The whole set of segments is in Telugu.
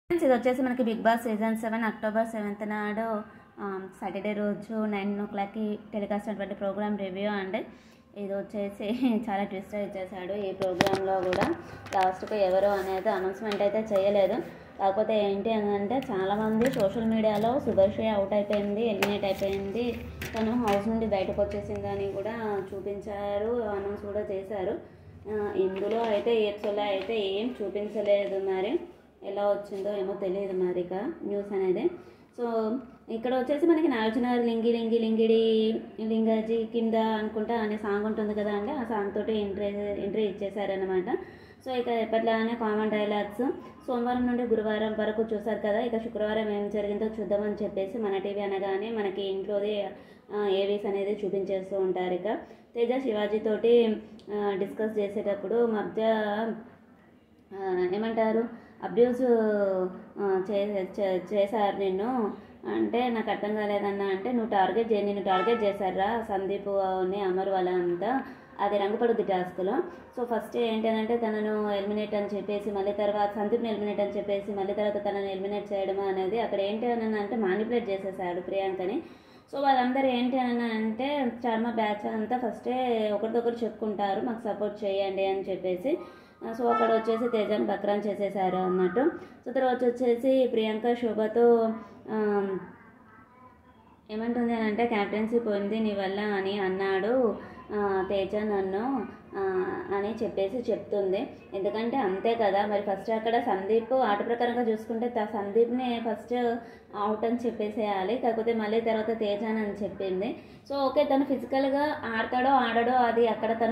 ఫ్రెండ్స్ ఇది వచ్చేసి మనకి Bigg Boss season seven October seventh నాడు సాటర్డే రోజు నైన్ ఓ క్లాక్కి టెలికాస్ట్ అయినటువంటి ప్రోగ్రామ్ రివ్యూ అండి ఇది వచ్చేసి చాలా ట్విస్ట్ ఇచ్చేసాడు ఈ ప్రోగ్రాంలో కూడా లాస్ట్కి ఎవరు అనేది అనౌన్స్మెంట్ అయితే చేయలేదు కాకపోతే ఏంటి అని అంటే చాలామంది సోషల్ మీడియాలో సుభర్షి అవుట్ అయిపోయింది ఎలిమినేట్ అయిపోయింది తను హౌస్ నుండి బయటకు వచ్చేసిందని కూడా చూపించారు అనౌన్స్ కూడా చేశారు ఆ, ఇందులో అయితే ఈ ఎపిసోడ్లో అయితే ఏం చూపించలేదు మరి ఎలా వచ్చిందో ఏమో తెలియదు మరి ఇక న్యూస్ అనేది సో ఇక్కడ వచ్చేసి మనకి నాగార్జున గారు లింగి లింగి లింగిడి లింగాజీ కింద అనుకుంటా అనే సాంగ్ ఉంటుంది కదా అండి ఆ సాంగ్ తోటి ఎంట్రీ ఎంట్రీ ఇచ్చేసారనమాట సో ఇక ఎప్పట్లానే కామన్ డైలాగ్స్ సోమవారం నుండి గురువారం వరకు చూసారు కదా ఇక శుక్రవారం ఏం జరిగిందో చూద్దామని చెప్పేసి మన టీవీ అనగానే మనకి ఇంట్లోది ఏవీస్ అనేది చూపించేస్తూ ఉంటారు ఇక తేజ శివాజీ తోటి డిస్కస్ చేసేటప్పుడు మధ్య ఆ, ఏమంటారు అబ్యూస్ చేశారు నిన్ను అంటే నాకు అర్థం కాలేదన్న అంటే నువ్వు టార్గెట్ చే నిన్ను టార్గెట్ చేశారా సందీప్ ని అమర్ వాళ్ళంతా అది రంగపడుద్ది టాస్క్లో సో ఫస్ట్ ఏంటంటే తనను ఎలిమినేట్ అని చెప్పేసి మళ్ళీ తర్వాత సందీప్ని ఎలిమినేట్ అని చెప్పేసి మళ్ళీ తర్వాత తనను ఎలిమినేట్ చేయడం అనేది అక్కడ ఏంటి అని అంటే మానిపులేట్ చేసేసాడు ప్రియాంకని సో వాళ్ళందరూ ఏంటి అని అంటే చర్మ బ్యాచ్ అంతా ఫస్టే ఒకరిదొకరు చెప్పుకుంటారు మాకు సపోర్ట్ చేయండి అని చెప్పేసి ఆ, సో అక్కడ వచ్చేసి తేజాన్ని బక్రాన్ చేసేసారు అన్నట్టు సో తర్వాత వచ్చేసి ప్రియాంక శోభతో ఆ, ఏమంటుంది అని అంటే క్యాప్టెన్సీ పోయింది నీ వల్ల అని అన్నాడు ఆ, తేజ నన్ను ఆ, అని చెప్పేసి చెప్తుంది ఎందుకంటే అంతే కదా మరి ఫస్ట్ అక్కడ సందీప్ ఆట ప్రకారంగా చూసుకుంటే త- సందీప్ని ఫస్ట్ అవుట్ అని చెప్పేసేయాలి కాకపోతే మళ్ళీ తర్వాత తేజ అని చెప్పింది సో ఓకే తను ఫిజికల్గా ఆడతాడో ఆడడో అది అక్కడ తను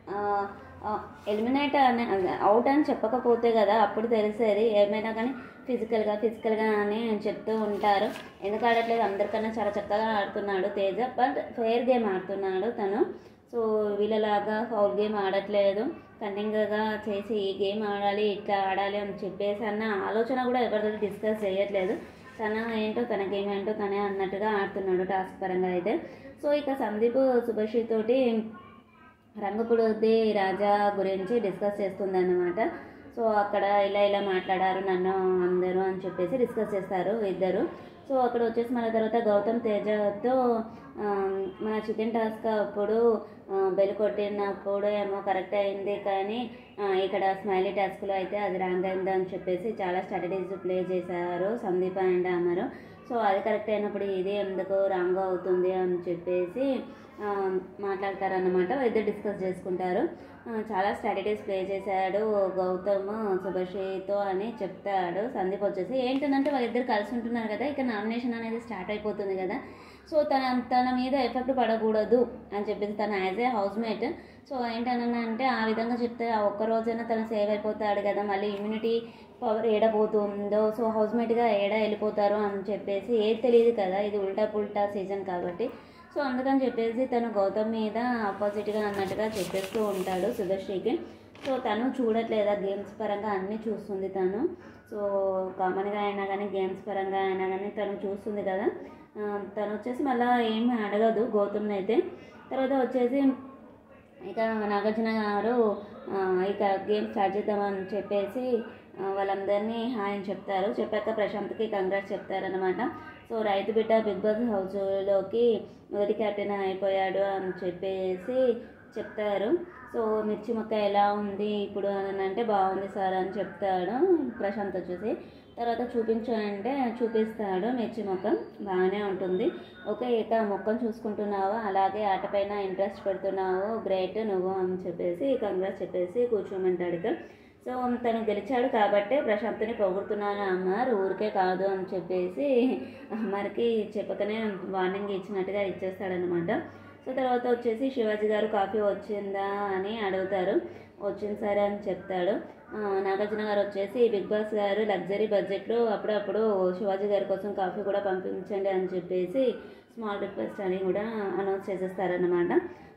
ఎలిమినేట్ అని అవుట్ అని చెప్పకపోతే కదా అప్పుడు తెలిసేది ఏమైనా కానీ ఫిజికల్గా ఫిజికల్గా అని చెప్తూ ఉంటారు ఎందుకు ఆడట్లేదు అందరికన్నా చాలా చక్కగా ఆడుతున్నాడు తేజ బట్ ఫెయిర్ గేమ్ ఆడుతున్నాడు తను సో వీళ్ళలాగా ఫౌల్ గేమ్ ఆడట్లేదు కన్నింగ్గా చేసి ఈ గేమ్ ఆడాలి ఇట్లా ఆడాలి అని చెప్పేసి అన్న ఆలోచన కూడా ఎవరితో డిస్కస్ చేయట్లేదు తన ఏంటో తన గేమ్ ఏంటో తనే అన్నట్టుగా ఆడుతున్నాడు టాస్క్ పరంగా అయితే సో ఇక సందీప్ సుభశ్రీ తోటి రంగపుడుద్ది రాజా గురించి డిస్కస్ చేస్తుందన్నమాట సో అక్కడ ఇలా ఇలా మాట్లాడారు నన్ను అందరూ అని చెప్పేసి డిస్కస్ చేస్తారు ఇద్దరు సో అక్కడ వచ్చేసి మన తర్వాత గౌతమ్ తేజతో ఆ, మన చికెన్ టాస్క్ అప్పుడు ఆ, బెల్ కొట్టినప్పుడు ఏమో కరెక్ట్ అయింది కానీ ఆ, ఇక్కడ స్మైలీ టాస్క్లో అయితే అది రాంగ్ అయింది అని చెప్పేసి చాలా స్ట్రాటజీస్ ప్లే చేశారు సందీప్ అండ్ అమరు సో అది కరెక్ట్ అయినప్పుడు ఇది ఎందుకు రాంగ్ అవుతుంది అని చెప్పేసి ఆ, మాట్లాడతారన్నమాట ఇద్దరు డిస్కస్ చేసుకుంటారు ఆ, చాలా స్ట్రాటజీస్ ప్లే చేశాడు గౌతమ్ సుభశ్రీతో అని చెప్తాడు సందీప్ వచ్చేసి ఏంటంటే వాళ్ళిద్దరు కలిసి ఉంటున్నారు కదా ఇక నామినేషన్ అనేది స్టార్ట్ అయిపోతుంది కదా సో తన తన మీద ఎఫెక్ట్ పడకూడదు అని చెప్పేసి తన as a housemate so ఏంటనంటే ఆ విధంగా చెప్తే ఆ ఒక్క రోజైనా తను సేవ్ అయిపోతాడు కదా మళ్ళీ ఇమ్యూనిటీ పవర్ ఏడపోతుందో సో హౌస్ మేట్గా ఏడ వెళ్ళిపోతారు అని చెప్పేసి ఏది తెలియదు కదా ఇది ఉల్టా పుల్టా సీజన్ కాబట్టి సో అందుకని చెప్పేసి తను గౌతమ్ మీద ఆపోజిట్గా అన్నట్టుగా చెప్పేస్తూ ఉంటాడు సుదర్శికి సో తను చూడట్లేదా గేమ్స్ పరంగా అన్నీ చూస్తుంది తను సో కామన్గా అయినా కానీ గేమ్స్ పరంగా అయినా కానీ తను చూస్తుంది కదా ఆ, తను వచ్చేసి మళ్ళీ ఏమి అడగదు గౌతమ్ని అయితే తర్వాత వచ్చేసి ఇక నాగార్జున గారు ఆ, ఇక గేమ్ స్టార్ట్ చేద్దామని చెప్పేసి ఆ, వాళ్ళందరినీ హాయ్ అని చెప్తారు చెప్పాక ప్రశాంత్కి కంగ్రాట్స్ చెప్తారనమాట సో రైతు బిడ్డ బిగ్ బాస్ హౌస్లోకి మొదటి కెప్టెన్ అయిపోయాడు అని చెప్పేసి చెప్తారు సో మిర్చి మొక్క ఎలా ఉంది ఇప్పుడు అని అంటే బాగుంది సార్ అని చెప్తాడు ప్రశాంత్ వచ్చేసి తర్వాత చూపించు అంటే చూపిస్తాడు మిర్చి మొక్క బాగానే ఉంటుంది ఓకే ఇక మొక్కను చూసుకుంటున్నావు అలాగే ఆటపైన ఇంట్రెస్ట్ పెడుతున్నావు గ్రేట్ నువ్వు అని చెప్పేసి కంగ్రాట్స్ చెప్పేసి కూర్చోమంటాడు ఇక సో తను గెలిచాడు కాబట్టి ప్రశాంత్ని పొగుడుతున్నాను అమ్మారు ఊరికే కాదు అని చెప్పేసి అమ్మారికి చెప్పకనే వార్నింగ్ ఇచ్చినట్టుగా ఇచ్చేస్తాడనమాట సో తర్వాత వచ్చేసి శివాజీ గారు కాఫీ వచ్చిందా అని అడుగుతారు వచ్చింది సరే అని చెప్తాడు ఆ, నాగార్జున గారు వచ్చేసి బిగ్ బాస్ గారు లగ్జరీ బడ్జెట్లో అప్పుడప్పుడు శివాజీ గారి కోసం కాఫీ కూడా పంపించండి అని చెప్పేసి స్మాల్ రిక్వెస్ట్ అని కూడా అనౌన్స్ చేసేస్తారన్నమాట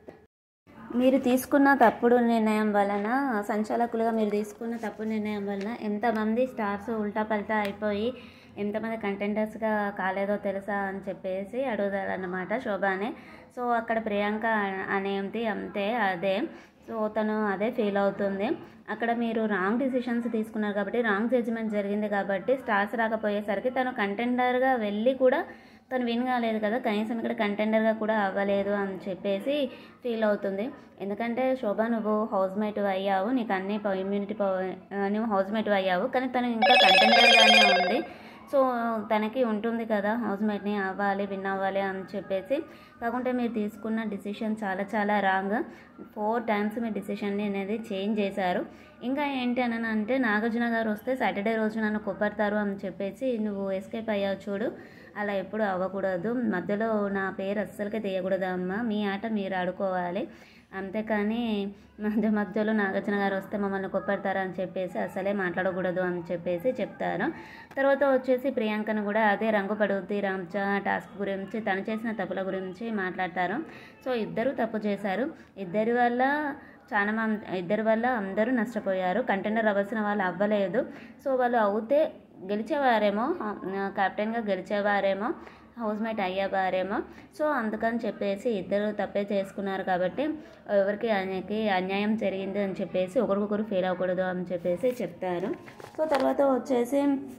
మీరు తీసుకున్న తప్పుడు నిర్ణయం వలన సంచాలకులుగా మీరు తీసుకున్న తప్పుడు నిర్ణయం వలన ఎంతమంది స్టార్స్ ఉల్టా పల్టా అయిపోయి ఎంతమంది కంటెంటర్స్గా కాలేదో తెలుసా అని చెప్పేసి అడుగుతారన్నమాట శోభానే సో అక్కడ ప్రియాంక అనేది అంతే అదే సో తను అదే ఫీల్ అవుతుంది అక్కడ మీరు రాంగ్ డిసిషన్స్ తీసుకున్నారు కాబట్టి రాంగ్ జడ్జిమెంట్ జరిగింది కాబట్టి స్టార్స్ రాకపోయేసరికి తను కంటెండర్గా వెళ్ళి కూడా తను విన్ కాలేదు కదా కనీసం ఇక్కడ కంటెండర్గా కూడా అవ్వలేదు అని చెప్పేసి ఫీల్ అవుతుంది ఎందుకంటే శోభ నువ్వు హౌస్ మేట్ అయ్యావు నీకు అన్ని ఇమ్యూనిటీ నువ్వు హౌస్ మేట్ అయ్యావు కానీ తను ఇంకా కంటెండర్గానే ఉంది సో తనకి ఉంటుంది కదా హౌస్ మేట్ని అవ్వాలి విన్ అవ్వాలి అని చెప్పేసి కాకుంటే మీరు తీసుకున్న డిసిషన్ చాలా చాలా రాంగ్ ఫోర్ టైమ్స్ మీ డిసిషన్ని అనేది చేంజ్ చేశారు ఇంకా ఏంటి అని అంటే నాగార్జున గారు వస్తే సాటర్డే రోజు నన్ను కొప్పడతారు అని చెప్పేసి నువ్వు ఎస్కేప్ అయ్యావు చూడు అలా ఎప్పుడు అవ్వకూడదు మధ్యలో నా పేరు అస్సలకే తీయకూడదు అమ్మ మీ ఆట మీరు ఆడుకోవాలి అంతేకాని మధ్య మధ్యలో నాగార్జున గారు వస్తే మమ్మల్ని కొప్పడతారు అని చెప్పేసి అసలే మాట్లాడకూడదు అని చెప్పేసి చెప్తారు తర్వాత వచ్చేసి ప్రియాంకను కూడా అదే రంగు పడుద్ది రామ్చా టాస్క్ గురించి తను చేసిన తప్పుల గురించి మాట్లాడతారు సో ఇద్దరు తప్పు చేశారు ఇద్దరి వల్ల చాలా మంది ఇద్దరి వల్ల అందరూ నష్టపోయారు కంటెండర్ అవ్వాల్సిన వాళ్ళు అవ్వలేదు సో వాళ్ళు అవుతే గెలిచేవారేమో కెప్టెన్గా గెలిచేవారేమో హౌస్ మేట్ అయ్యేవారేమో సో అందుకని చెప్పేసి ఇద్దరు తప్పే చేసుకున్నారు కాబట్టి ఎవరికి ఆయనకి అన్యాయం జరిగింది అని చెప్పేసి ఒకరికొకరు ఫెయిల్ అవ్వకూడదు అని చెప్పేసి చెప్తారు సో తర్వాత వచ్చేసి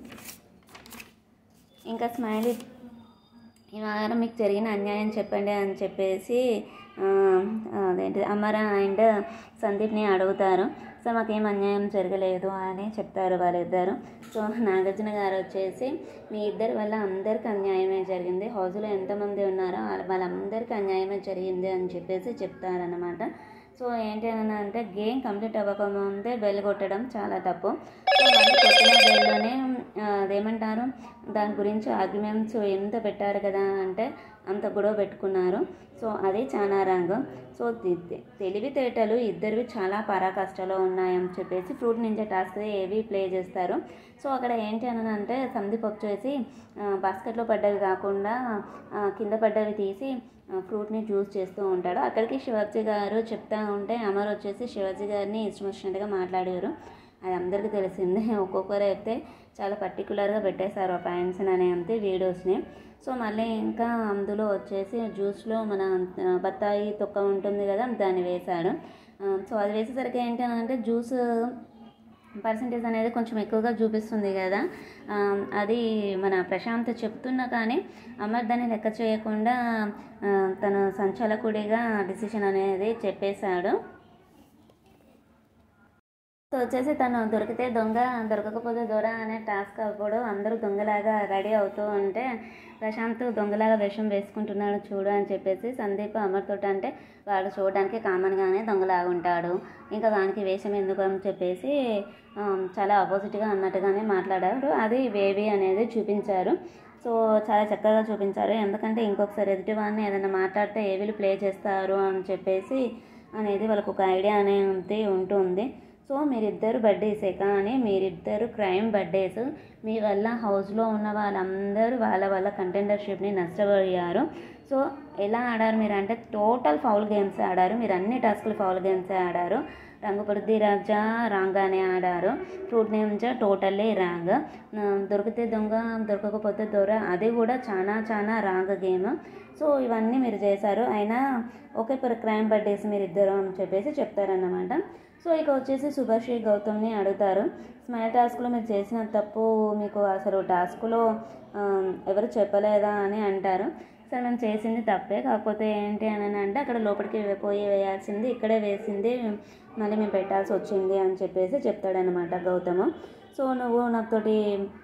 ఇంకా స్మైలీ ఈ వారం మీకు జరిగిన అన్యాయం చెప్పండి అని చెప్పేసి ఆ, అదేంటి అమర అండ్ సందీప్ని అడుగుతారు సో మాకేం అన్యాయం జరగలేదు అని చెప్తారు వాళ్ళిద్దరు సో నాగార్జున గారు వచ్చేసి మీ ఇద్దరి వల్ల అందరికీ అన్యాయమే జరిగింది హౌస్లో ఎంతమంది ఉన్నారో వాళ్ళ- వాళ్ళందరికీ అన్యాయమే జరిగింది అని చెప్పేసి చెప్తారనమాట సో ఏంటి అని అంటే గేమ్ కంప్లీట్ అవ్వకముందే బెల్ కొట్టడం చాలా తప్పు సో మళ్ళీ కొట్టిన బెల్లోనే ఆ, అదేమంటారు దాని గురించి ఆర్గ్యుమెంట్స్ ఎంత పెట్టారు కదా అంటే అంత గొడవ పెట్టుకున్నారు సో అది చాలా రాంగ్ సో తి- తి- తెలివితేటలు ఇద్దరివి చాలా పరాకష్టలో ఉన్నాయని చెప్పేసి ఫ్రూట్ నింజా టాస్క్ ఏవి ప్లే చేస్తారు సో అక్కడ ఏంటి అని అంటే సందీప్ వచ్చేసి ఆ, బాస్కెట్లో పడ్డవి కాకుండా ఆ, కింద పడ్డవి తీసి ఆ, ఫ్రూట్ని జ్యూస్ చేస్తూ ఉంటాడు అక్కడికి శివాజీ గారు చెప్తా ఉంటే అమర్ వచ్చేసి శివాజీ గారిని ఇష్టం వచ్చినట్టుగా మాట్లాడారు అది అందరికీ తెలిసిందే ఒక్కొక్కరు అయితే చాలా పర్టికులర్గా పెట్టేశారు ఆ పాయింట్స్ అనే అంతే వీడియోస్ని సో మళ్ళీ ఇంకా అందులో వచ్చేసి జ్యూస్లో మన ఆ, బత్తాయి తొక్క ఉంటుంది కదా దాన్ని వేశాడు ఆ, సో అది వేసేసరికి ఏంటి అని అంటే జ్యూస్ పర్సంటేజ్ అనేది కొంచెం ఎక్కువగా చూపిస్తుంది కదా ఆ, అది మన ప్రశాంత్ చెప్తున్నా కానీ అమర్ దాన్ని లెక్క చేయకుండా ఆ, తను సంచాలకుడిగా డిసిషన్ అనేది చెప్పేశాడు సో వచ్చేసి తను దొరికితే దొంగ దొరకకపోతే దొర అనే టాస్క్ అప్పుడు అందరూ దొంగలాగా రెడీ అవుతూ ఉంటే ప్రశాంత్ దొంగలాగా వేషం వేసుకుంటున్నాడు చూడు అని చెప్పేసి సందీప్ అమర్తో అంటే వాడు చూడడానికి కామన్గానే దొంగలాగా ఉంటాడు ఇంకా వానికి వేషం ఎందుకు అని చెప్పేసి ఆ, చాలా ఆపోజిట్గా అన్నట్టుగానే మాట్లాడారు అది బేబీ అనేది చూపించారు సో చాలా చక్కగా చూపించారు ఎందుకంటే ఇంకొకసారి ఎదుటి వాడిని ఏదైనా మాట్లాడితే ఏ వీళ్ళు ప్లే చేస్తారు అని చెప్పేసి అనేది వాళ్ళకు ఒక ఐడియా అనేది ఉంటుంది సో మీరిద్దరు బర్త్డేసే కానీ మీరిద్దరు క్రైమ్ బర్త్డేస్ మీ వల్ల హౌస్లో ఉన్న వాళ్ళందరూ వాళ్ళ వాళ్ళ కంటెండర్షిప్ని నష్టపోయారు సో ఎలా ఆడారు మీరు అంటే టోటల్ ఫౌల్ గేమ్స్ ఆడారు మీరు అన్ని టాస్కులు ఫౌల్ గేమ్సే ఆడారు రంగు పడుద్ది రాజా రాంగానే ఆడారు ఫ్రూట్ నేమ్స్ టోటల్లీ రాంగ్ దొరికితే దొంగ దొరకకపోతే దొర అది కూడా చాలా చాలా రాంగ్ గేమ్ సో ఇవన్నీ మీరు చేశారు అయినా ఓకే ఫర్ క్రైమ్ బర్త్డేస్ మీరు ఇద్దరు అని చెప్పేసి చెప్తారన్నమాట సో ఇక వచ్చేసి సుభాషి గౌతమ్ని అడుగుతారు స్మైల్ టాస్క్లో మీరు చేసిన తప్పు మీకు అసలు టాస్క్లో ఆ, ఎవరు చెప్పలేదా అని అంటారు సరే మేము చేసింది తప్పే కాకపోతే ఏంటి అని అంటే అక్కడ లోపలికి పోయి వేయాల్సింది ఇక్కడే వేసింది మళ్ళీ మేము పెట్టాల్సి వచ్చింది అని చెప్పేసి చెప్తాడనమాట గౌతమ్ సో నువ్వు నాతోటి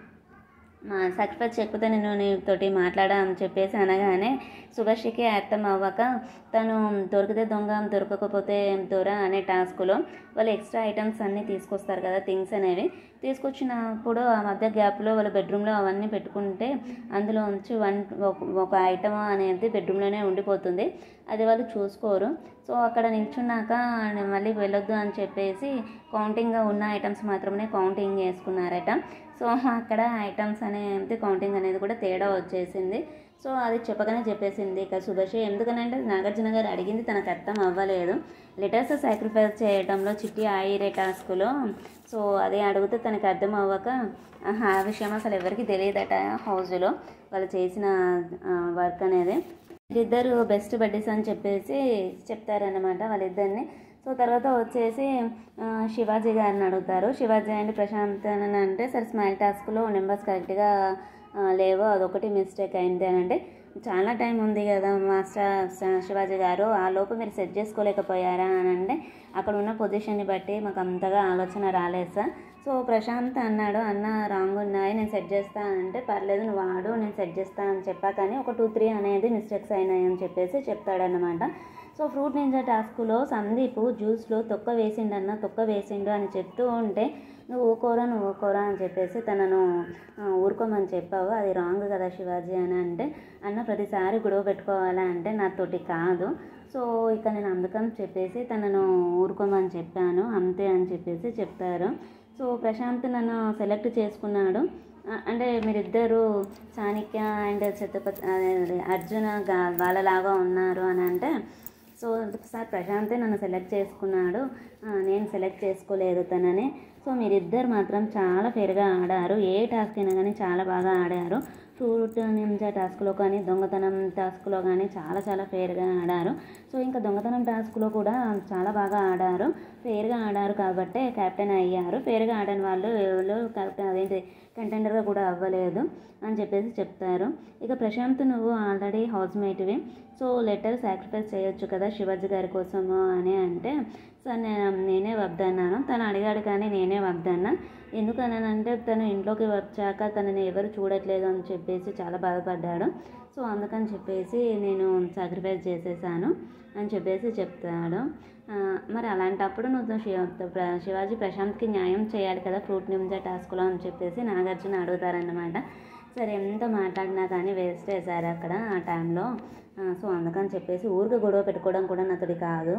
మా సాక్రిఫైస్ చెక్కుతే నేను నీతోటి మాట్లాడా అని చెప్పేసి అనగానే సుభాష్కి అర్థం అవ్వక తను దొరికితే దొంగ దొరకకపోతే దొర అనే టాస్క్లో వాళ్ళు ఎక్స్ట్రా ఐటమ్స్ అన్నీ తీసుకొస్తారు కదా థింగ్స్ అనేవి తీసుకొచ్చినప్పుడు ఆ మధ్య గ్యాప్లో వాళ్ళ బెడ్రూమ్లో అవన్నీ పెట్టుకుంటే అందులో నుంచి వన్ ఒక- ఒక ఐటమ్ అనేది బెడ్రూమ్లోనే ఉండిపోతుంది అది వాళ్ళు చూసుకోరు సో అక్కడ నిల్చున్నాక మళ్ళీ వెళ్ళొద్దు అని చెప్పేసి కౌంటింగ్గా ఉన్న ఐటమ్స్ మాత్రమే కౌంటింగ్ చేసుకున్నారట సో అక్కడ ఐటమ్స్ అనేది కౌంటింగ్ అనేది కూడా తేడా వచ్చేసింది సో అది చెప్పగానే చెప్పేసింది ఇక సుభాష్ ఎందుకనంటే నాగార్జున గారు అడిగింది తనకు అర్థం అవ్వలేదు లెటర్స్ సాక్రిఫైస్ చేయడంలో చిట్టి ఆయిరే టాస్క్లో సో అదే అడిగితే తనకు అర్థం అవ్వక ఆహా, ఆ విషయం అసలు ఎవరికి తెలియదట హౌస్లో వాళ్ళు చేసిన వర్క్ అనేది ఇద్దరు బెస్ట్ బడ్డీస్ అని చెప్పేసి చెప్తారనమాట వాళ్ళిద్దరిని సో తర్వాత వచ్చేసి ఆ, శివాజీ గారిని అడుగుతారు శివాజీ అండ్ ప్రశాంత్ అని అంటే సరే స్మైల్ టాస్క్లో నెంబర్స్ కరెక్ట్గా ఆ, లేవు అదొకటి మిస్టేక్ అయింది అని అంటే చాలా టైం ఉంది కదా మాస్టర్ స- శివాజీ గారు ఆ లోపు మీరు సెట్ చేసుకోలేకపోయారా అని అంటే అక్కడ ఉన్న పొజిషన్ని బట్టి మాకు అంతగా ఆలోచన రాలేదు సార్ సో ప్రశాంత్ అన్నాడు అన్న రాంగ్ ఉన్నాయి నేను సెట్ చేస్తా అంటే పర్లేదు నువ్వు ఆడు నేను సెట్ చేస్తా అని చెప్పా కానీ ఒక టూ త్రీ అనేది మిస్టేక్స్ అయినాయి అని చెప్పేసి చెప్తాడన్నమాట సో ఫ్రూట్ నింజా టాస్క్లో సందీప్ జ్యూస్లో తొక్క వేసిండన్న తొక్క వేసిండు అని చెప్తూ ఉంటే నువ్వు ఊకోరా నువ్వు ఊకోరా అని చెప్పేసి తనను ఆ, ఊరుకోమని చెప్పావు అది రాంగ్ కదా శివాజీ అని అంటే అన్న ప్రతిసారి గొడవ పెట్టుకోవాలా అంటే నాతోటి కాదు సో ఇక నేను అందుకని చెప్పేసి తనను ఊరుకోమని చెప్పాను అంతే అని చెప్పేసి చెప్తారు సో ప్రశాంత్ నన్ను సెలెక్ట్ చేసుకున్నాడు ఆ, అంటే మీరిద్దరు చాణక్య అండ్ ఛత్రపతి అదే, అదే, అర్జున గా- వాళ్ళలాగా ఉన్నారు అని అంటే సో సార్ ప్రశాంతే నన్ను సెలెక్ట్ చేసుకున్నాడు ఆ, నేను సెలెక్ట్ చేసుకోలేదు తనని సో మీరిద్దరు మాత్రం చాలా ఫేర్గా ఆడారు ఏ టాస్క్ అయినా కానీ చాలా బాగా ఆడారు ఫ్రూట్ నింజా టాస్క్లో కానీ దొంగతనం టాస్క్లో కానీ చాలా చాలా ఫేర్గా ఆడారు సో ఇంకా దొంగతనం టాస్క్లో కూడా చాలా బాగా ఆడారు ఫేర్గా ఆడారు కాబట్టే కెప్టెన్ అయ్యారు ఫేర్గా ఆడని వాళ్ళు ఎవరు కెప్టెన్ అదేంటి కంటెండర్గా కూడా అవ్వలేదు అని చెప్పేసి చెప్తారు ఇక ప్రశాంత్ నువ్వు ఆల్రెడీ హౌస్ మేట్వి సో లెటర్ సాక్రిఫైస్ చేయొచ్చు కదా శివాజీ గారి కోసము అని అంటే సార్ నేను నేనే వద్దన్నాను తను అడిగాడు కానీ నేనే వద్దన్నా ఎందుకనంటే తను ఇంట్లోకి వచ్చాక తనని ఎవరు చూడట్లేదు అని చెప్పేసి చాలా బాధపడ్డాడు సో అందుకని చెప్పేసి నేను సాక్రిఫైస్ చేసేసాను అని చెప్పేసి చెప్తాడు ఆ, మరి అలాంటప్పుడు నువ్వు శివ ప్ర- శివాజీ ప్రశాంత్కి న్యాయం చేయాలి కదా ఫ్రూట్ నింజా టాస్క్లో అని చెప్పేసి నాగార్జున అడుగుతారన్నమాట సరే ఎంత మాట్లాడినా కానీ వేస్టే సార్ అక్కడ ఆ టైంలో ఆ, సో అందుకని చెప్పేసి ఊరికి గొడవ పెట్టుకోవడం కూడా నాతోటి కాదు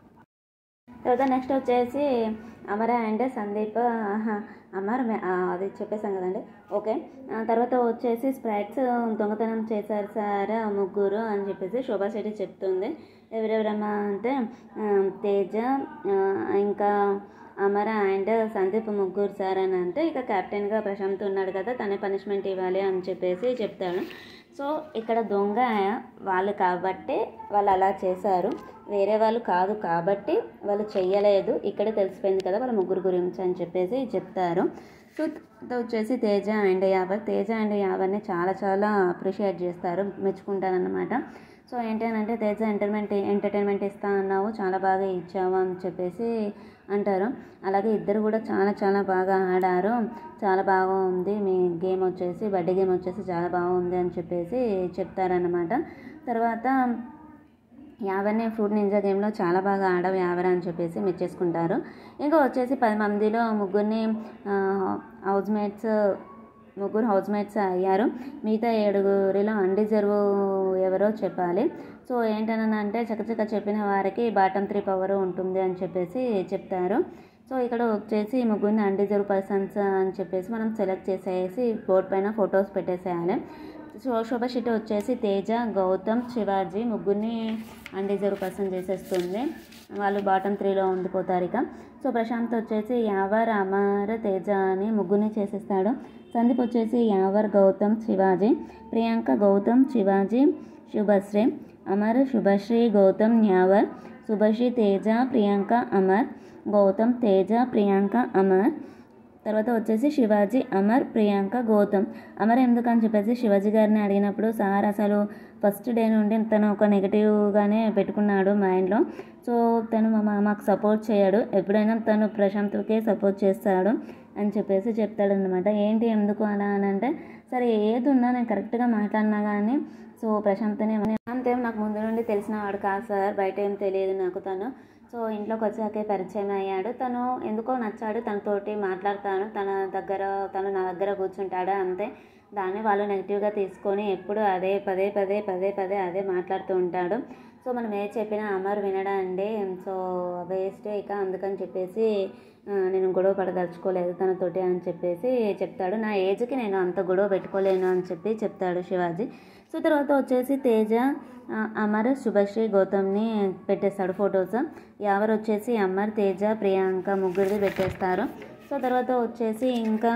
తర్వాత నెక్స్ట్ వచ్చేసి అమర అండ్ సందీప్ ఆహా, అమర్ మే- ఆ, అది చెప్పేసాం కదండి ఓకే ఆ, తర్వాత వచ్చేసి స్ప్రైట్స్ దొంగతనం చేశారు సార్ ఆ ముగ్గురు అని చెప్పేసి శోభా శెట్టి చెప్తుంది ఎవరెవరమ్మా అంటే ఆ, తేజ ఆ, ఇంకా అమర అండ్ సందీప్ ముగ్గురు సార్ అని అంటే ఇక కెప్టెన్గా ప్రశాంత్ ఉన్నాడు కదా తనే పనిష్మెంట్ ఇవ్వాలి అని చెప్పేసి చెప్తాడు సో ఇక్కడ దొంగ వాళ్ళు కాబట్టే వాళ్ళు అలా చేశారు వేరే వాళ్ళు కాదు కాబట్టి వాళ్ళు చెయ్యలేదు ఇక్కడే తెలిసిపోయింది కదా వాళ్ళ ముగ్గురు గురించి అని చెప్పేసి చెప్తారు సో తర్వాత వచ్చేసి తేజ అండ్ యావర్ తేజ అండ్ యావర్ని చాలా చాలా అప్రిషియేట్ చేస్తారు మెచ్చుకుంటారనమాట సో ఏంటంటే తేజ ఎంటర్టైన్మెంట్ ఎంటర్టైన్మెంట్ ఇస్తా అన్నావు చాలా బాగా ఇచ్చావు అని చెప్పేసి అంటారు అలాగే ఇద్దరు కూడా చాలా చాలా బాగా ఆడారు చాలా బాగా ఉంది మీ గేమ్ వచ్చేసి బర్త్డే గేమ్ వచ్చేసి చాలా బాగుంది అని చెప్పేసి చెప్తారన్నమాట తర్వాత యావర్ని ఫ్రూట్ నింజా గేమ్లో చాలా బాగా ఆడవు యావర్ అని చెప్పేసి మెచ్చేసుకుంటారు ఇంకా వచ్చేసి పది మందిలో ముగ్గురిని హౌస్ మేట్స్ ముగ్గురు హౌస్ మేట్స్ అయ్యారు మిగతా ఏడుగురిలో అన్డిజర్వ్ ఎవరో చెప్పాలి సో ఏంటని అంటే చకచక చెప్పిన వారికి బాటమ్ త్రీ పవర్ ఉంటుంది అని చెప్పేసి చెప్తారు సో ఇక్కడ వచ్చేసి ఈ ముగ్గురిని అన్డిజర్వ్ పర్సన్స్ అని చెప్పేసి మనం సెలెక్ట్ చేసేసి బోర్డ్ పైన ఫొటోస్ పెట్టేసేయాలి సో శోభ శెట్టి వచ్చేసి తేజ గౌతమ్ శివాజీ ముగ్గురిని అన్డిజర్వ్ పర్సన్ చేసేస్తుంది వాళ్ళు బాటమ్ త్రీలో ఉండిపోతారు ఇక సో ప్రశాంత్ వచ్చేసి యావర్ అమర్ తేజ అని ముగ్గురిని చేసేస్తాడు సందీప్ వచ్చేసి యావర్ గౌతమ్ శివాజీ ప్రియాంక గౌతమ్ శివాజీ శుభశ్రీ అమర్ శుభశ్రీ గౌతమ్ యావర్ శుభశ్రీ తేజ ప్రియాంక అమర్ గౌతమ్ తేజ ప్రియాంక అమర్ తర్వాత వచ్చేసి శివాజీ అమర్ ప్రియాంక గౌతమ్ అమర్ ఎందుకని చెప్పేసి శివాజీ గారిని అడిగినప్పుడు సార్ అసలు ఫస్ట్ డే నుండి తను ఒక నెగిటివ్గానే పెట్టుకున్నాడు మైండ్లో సో తను మా మాకు సపోర్ట్ చేయడు ఎప్పుడైనా తను ప్రశాంత్కే సపోర్ట్ చేస్తాడు అని చెప్పేసి చెప్తాడనమాట ఏంటి ఎందుకు అలా అని అంటే సరే ఏది ఉన్నా నేను కరెక్ట్గా మాట్లాడినా కానీ సో ప్రశాంత్నే అంతేం నాకు ముందు నుండి తెలిసిన వాడు కాదు సార్ బయట ఏం తెలియదు నాకు తను సో ఇంట్లోకి వచ్చాకే పరిచయం అయ్యాడు తను ఎందుకో నచ్చాడు తనతోటి మాట్లాడతాను తన దగ్గర తను నా దగ్గర కూర్చుంటాడు అంతే దాన్ని వాళ్ళు నెగిటివ్గా తీసుకొని ఎప్పుడు అదే పదే పదే పదే పదే అదే మాట్లాడుతూ ఉంటాడు సో మనం ఏ చెప్పినా అమర్ వినడా అండి సో వేస్ట్ ఇక అందుకని చెప్పేసి ఆ, నేను గొడవ పడదలుచుకోలేదు తనతోటి అని చెప్పేసి చెప్తాడు నా ఏజ్కి నేను అంత గొడవ పెట్టుకోలేను అని చెప్పి చెప్తాడు శివాజీ సో తర్వాత వచ్చేసి తేజ ఆ, అమర్ శుభశ్రీ గౌతమ్ని పెట్టేస్తాడు ఫొటోస్ ఎవరు వచ్చేసి అమర్ తేజ ప్రియాంక ముగ్గురిది పెట్టేస్తారు సో తర్వాత వచ్చేసి ఇంకా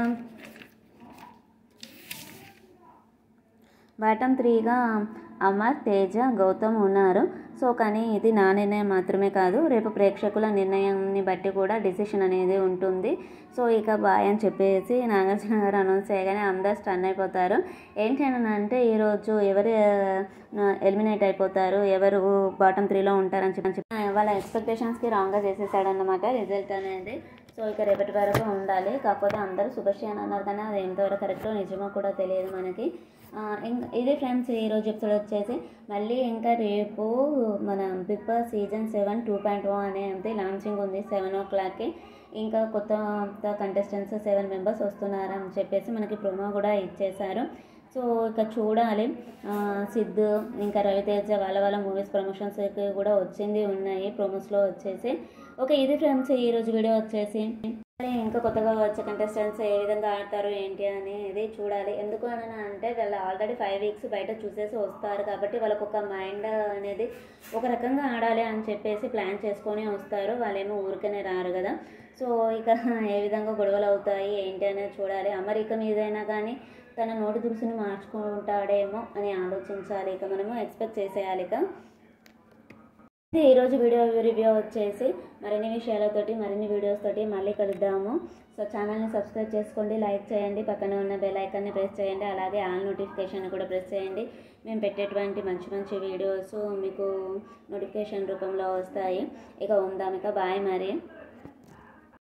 బాటమ్ త్రీగా అమర్ తేజ గౌతమ్ ఉన్నారు సో కానీ ఇది నా నిర్ణయం మాత్రమే కాదు రేపు ప్రేక్షకుల నిర్ణయాన్ని బట్టి కూడా డిసిషన్ అనేది ఉంటుంది సో ఇక బాయ్ అని చెప్పేసి నాగార్జున గారు అనౌన్స్ చేయగానే అందరు స్టన్ అయిపోతారు ఏంటి అని అంటే ఈరోజు ఎవరు ఎలిమినేట్ అయిపోతారు ఎవరు బాటమ్ త్రీలో ఉంటారని చెప్పి వాళ్ళ ఎక్స్పెక్టేషన్స్కి రాంగ్గా చేసేసాడన్నమాట రిజల్ట్ అనేది సో ఇక రేపటి వరకు ఉండాలి కాకపోతే అందరూ శుభశ్రీ అని అన్నారు కానీ అది ఎంతవరకు కరెక్టో నిజమో కూడా తెలియదు మనకి ఇంకా ఇది ఫ్రెండ్స్ ఈరోజు ఎపిసోడ్ వచ్చేసి మళ్ళీ ఇంకా రేపు మన Bigg Boss season seven two point o అనేది లాంచింగ్ ఉంది సెవెన్ ఓ క్లాక్కి ఇంకా కొత్త కొత్త కంటెస్టెంట్స్ సెవెన్ మెంబర్స్ వస్తున్నారని చెప్పేసి మనకి ప్రోమో కూడా ఇచ్చేశారు సో ఇక చూడాలి సిద్ధు ఇంకా రవితేజ వాళ్ళ వాళ్ళ మూవీస్ ప్రమోషన్స్కి కూడా వచ్చింది ఉన్నాయి ప్రోమోస్లో వచ్చేసి ఓకే ఇది ఫ్రెండ్స్ ఈరోజు వీడియో వచ్చేసి ఇంకా కొత్తగా వచ్చే కంటెస్టెంట్స్ ఏ విధంగా ఆడతారు ఏంటి అనేది చూడాలి ఎందుకు అని అంటే వాళ్ళు ఆల్రెడీ ఫైవ్ వీక్స్ బయట చూసేసి వస్తారు కాబట్టి వాళ్ళకు ఒక మైండ్ అనేది ఒక రకంగా ఆడాలి అని చెప్పేసి ప్లాన్ చేసుకొని వస్తారు వాళ్ళేమో ఊరికనే రారు కదా సో ఇక ఏ విధంగా గొడవలు అవుతాయి ఏంటి అనేది చూడాలి అమరిక మీదైనా కానీ తన నోటి దురుసుని మార్చుకుంటాడేమో అని ఆలోచించాలి ఇక మనము ఎక్స్పెక్ట్ చేసేయాలి ఇక ఇది ఈరోజు వీడియో రివ్యూ వచ్చేసి మరిన్ని విషయాలతోటి మరిన్ని వీడియోస్ తోటి మళ్ళీ కలుద్దాము సో ఛానల్ని సబ్స్క్రైబ్ చేసుకోండి లైక్ చేయండి పక్కన ఉన్న బెల్ ఐకాన్ని ప్రెస్ చేయండి అలాగే ఆల్ నోటిఫికేషన్ కూడా ప్రెస్ చేయండి మేము పెట్టేటువంటి మంచి మంచి వీడియోస్ మీకు నోటిఫికేషన్ రూపంలో వస్తాయి ఇక ఉందాం ఇక బాయ్ మరి